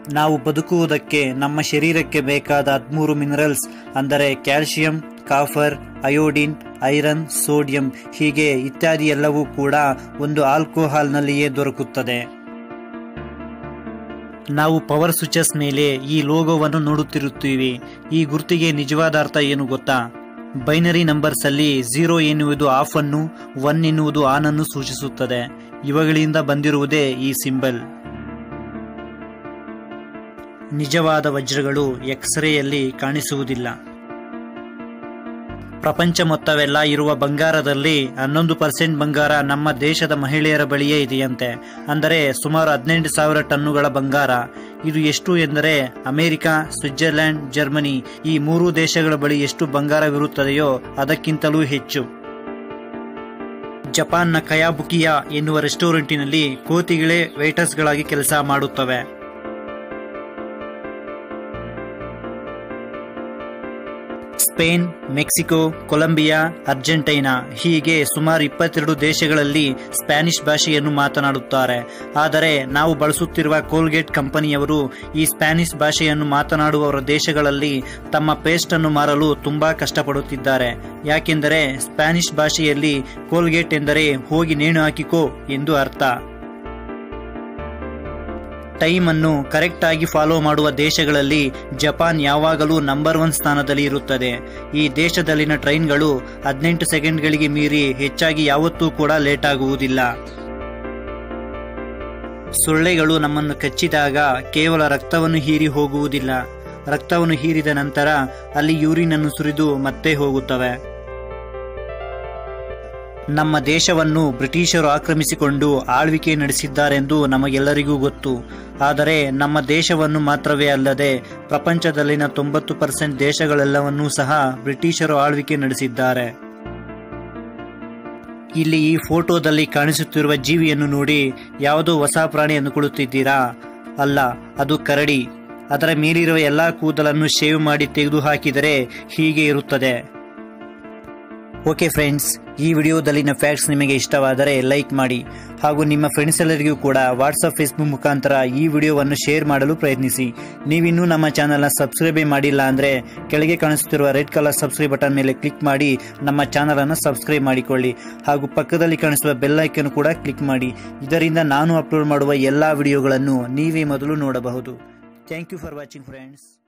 ನಾವು ಬದುಕುವುದಕ್ಕೆ ನಮ್ಮ ಶರೀರಕ್ಕೆ ಬೇಕಾದ ಹದಿಮೂರು ಮಿನರಲ್ಸ್ ಅಂದರೆ calcium copper iodine iron sodium ಹೀಗೆ ಇತ್ಯಾದಿ ಎಲ್ಲವೂ ಕೂಡ ಒಂದು ಆಲ್ಕೋಹಾಲ್ನಲ್ಲಿಯೇ ದೊರಕುತ್ತದೆ ನಾವು ಪವರ್ ಸ್ವಿಚಸ್ ಮೇಲೆ ಈ ಲೋಗೋವನ್ನು ನೋಡುತ್ತಿರುತ್ತೀವಿ ಈ ಗುರುತಿಗೆ ನಿಜವಾದ ಅರ್ಥ ಏನು ಗೊತ್ತಾ ಬೈನರಿ ನಂಬರ್ಸ್ ಅಲ್ಲಿ ಝೀರೋ ಎನ್ನುವುದು ಆಫ್ ಅನ್ನು ಒನ್ ಎನ್ನುವುದು ಆನ್ ಅನ್ನು ಸೂಚಿಸುತ್ತದೆ ಇವುಗಳಿಂದ ಬಂದಿರುವುದೇ ಈ ಸಿಂಬಲ್ ನಿಜವಾದ ವಜ್ರಗಳು ಎಕ್ಸ್ರೇಯಲ್ಲಿ ಕಾಣಿಸುವುದಿಲ್ಲ ಪ್ರಪಂಚ ಮೊತ್ತವೆಲ್ಲ ಇರುವ ಬಂಗಾರದಲ್ಲಿ ಹನ್ನೊಂದು ಪರ್ಸೆಂಟ್ ಬಂಗಾರ ನಮ್ಮ ದೇಶದ ಮಹಿಳೆಯರ ಬಳಿಯೇ ಇದೆಯಂತೆ ಅಂದರೆ ಸುಮಾರು ಹದಿನೆಂಟು ಸಾವಿರ ಟನ್ನುಗಳ ಬಂಗಾರ ಇದು ಎಷ್ಟು ಎಂದರೆ ಅಮೆರಿಕ ಸ್ವಿಟ್ಜರ್ಲೆಂಡ್ ಜರ್ಮನಿ ಈ ಮೂರು ದೇಶಗಳ ಬಳಿ ಎಷ್ಟು ಬಂಗಾರವಿರುತ್ತದೆಯೋ ಅದಕ್ಕಿಂತಲೂ ಹೆಚ್ಚು ಜಪಾನ್ನ ಕಯಾಬುಕಿಯಾ ಎನ್ನುವ ರೆಸ್ಟೋರೆಂಟಿನಲ್ಲಿ ಕೋತಿಗಳೇ ವೇಟರ್ಸ್ಗಳಾಗಿ ಕೆಲಸ ಮಾಡುತ್ತವೆ ಸ್ಪೇನ್ ಮೆಕ್ಸಿಕೋ ಕೊಲಂಬಿಯಾ ಅರ್ಜೆಂಟೈನಾ ಹೀಗೆ ಸುಮಾರು ಇಪ್ಪತ್ತೆರಡು ದೇಶಗಳಲ್ಲಿ ಸ್ಪ್ಯಾನಿಷ್ ಭಾಷೆಯನ್ನು ಮಾತನಾಡುತ್ತಾರೆ ಆದರೆ ನಾವು ಬಳಸುತ್ತಿರುವ ಕೋಲ್ಗೇಟ್ ಕಂಪನಿಯವರು ಈ ಸ್ಪ್ಯಾನಿಷ್ ಭಾಷೆಯನ್ನು ಮಾತನಾಡುವವರ ದೇಶಗಳಲ್ಲಿ ತಮ್ಮ ಪೇಸ್ಟ್ ಅನ್ನು ಮಾರಲು ತುಂಬಾ ಕಷ್ಟಪಡುತ್ತಿದ್ದಾರೆ ಯಾಕೆಂದರೆ ಸ್ಪ್ಯಾನಿಷ್ ಭಾಷೆಯಲ್ಲಿ ಕೋಲ್ಗೇಟ್ ಎಂದರೆ ಹೋಗಿ ನೇಣು ಹಾಕಿಕೋ ಎಂದು ಅರ್ಥ ಟೈಮ್ ಅನ್ನು ಕರೆಕ್ಟ್ ಆಗಿ ಫಾಲೋ ಮಾಡುವ ದೇಶಗಳಲ್ಲಿ ಜಪಾನ್ ಯಾವಾಗಲೂ ನಂಬರ್ ಒನ್ ಸ್ಥಾನದಲ್ಲಿ ಇರುತ್ತದೆ ಈ ದೇಶದಲ್ಲಿನ ಟ್ರೈನ್ಗಳು ಹದಿನೆಂಟು ಸೆಕೆಂಡ್ಗಳಿಗೆ ಮೀರಿ ಹೆಚ್ಚಾಗಿ ಯಾವತ್ತೂ ಕೂಡ ಲೇಟ್ ಆಗುವುದಿಲ್ಲ ಸೊಳ್ಳೆಗಳು ನಮ್ಮನ್ನು ಕಚ್ಚಿದಾಗ ಕೇವಲ ರಕ್ತವನ್ನು ಹೀರಿ ಹೋಗುವುದಿಲ್ಲ ರಕ್ತವನ್ನು ಹೀರಿದ ನಂತರ ಅಲ್ಲಿ ಯೂರಿನ್ ಅನ್ನು ಸುರಿದು ಮತ್ತೆ ಹೋಗುತ್ತವೆ ನಮ್ಮ ದೇಶವನ್ನು ಬ್ರಿಟಿಷರು ಆಕ್ರಮಿಸಿಕೊಂಡು ಆಳ್ವಿಕೆ ನಡೆಸಿದ್ದಾರೆಂದು ನಮಗೆಲ್ಲರಿಗೂ ಗೊತ್ತು ಆದರೆ ನಮ್ಮ ದೇಶವನ್ನು ಮಾತ್ರವೇ ಅಲ್ಲದೆ ಪ್ರಪಂಚದಲ್ಲಿನ ತೊಂಬತ್ತು ಪರ್ಸೆಂಟ್ ದೇಶಗಳೆಲ್ಲವನ್ನೂ ಸಹ ಬ್ರಿಟಿಷರು ಆಳ್ವಿಕೆ ನಡೆಸಿದ್ದಾರೆ ಇಲ್ಲಿ ಈ ಫೋಟೋದಲ್ಲಿ ಕಾಣಿಸುತ್ತಿರುವ ಜೀವಿಯನ್ನು ನೋಡಿ ಯಾವುದೋ ಹೊಸ ಪ್ರಾಣಿ ಅಂದುಕೊಳ್ಳುತ್ತಿದ್ದೀರಾ ಅಲ್ಲ ಅದು ಕರಡಿ ಅದರ ಮೇಲಿರುವ ಎಲ್ಲಾ ಕೂದಲನ್ನು ಶೇವ್ ಮಾಡಿ ತೆಗೆದು ಹಾಕಿದರೆ ಹೀಗೆ ಇರುತ್ತದೆ ಓಕೆ ಫ್ರೆಂಡ್ಸ್ ಈ ವಿಡಿಯೋದಲ್ಲಿನ ಫ್ಯಾಕ್ಟ್ಸ್ ನಿಮಗೆ ಇಷ್ಟವಾದರೆ ಲೈಕ್ ಮಾಡಿ ಹಾಗೂ ನಿಮ್ಮ ಫ್ರೆಂಡ್ಸ್ ಎಲ್ಲರಿಗೂ ಕೂಡ ವಾಟ್ಸಪ್ ಫೇಸ್ಬುಕ್ ಮುಖಾಂತರ ಈ ವಿಡಿಯೋವನ್ನು ಶೇರ್ ಮಾಡಲು ಪ್ರಯತ್ನಿಸಿ ನೀವಿನ್ನೂ ನಮ್ಮ ಚಾನಲ್ನ ಸಬ್ಸ್ಕ್ರೈಬೇ ಮಾಡಿಲ್ಲ ಅಂದರೆ ಕೆಳಗೆ ಕಾಣಿಸುತ್ತಿರುವ ರೆಡ್ ಕಲರ್ ಸಬ್ಸ್ಕ್ರೈಬ್ ಬಟನ್ ಮೇಲೆ ಕ್ಲಿಕ್ ಮಾಡಿ ನಮ್ಮ ಚಾನಲನ್ನು ಸಬ್ಸ್ಕ್ರೈಬ್ ಮಾಡಿಕೊಳ್ಳಿ ಹಾಗೂ ಪಕ್ಕದಲ್ಲಿ ಕಾಣಿಸುವ ಬೆಲ್ ಐಕನ್ ಕೂಡ ಕ್ಲಿಕ್ ಮಾಡಿ ಇದರಿಂದ ನಾನು ಅಪ್ಲೋಡ್ ಮಾಡುವ ಎಲ್ಲ ವಿಡಿಯೋಗಳನ್ನು ನೀವೇ ಮೊದಲು ನೋಡಬಹುದು thank you for watching friends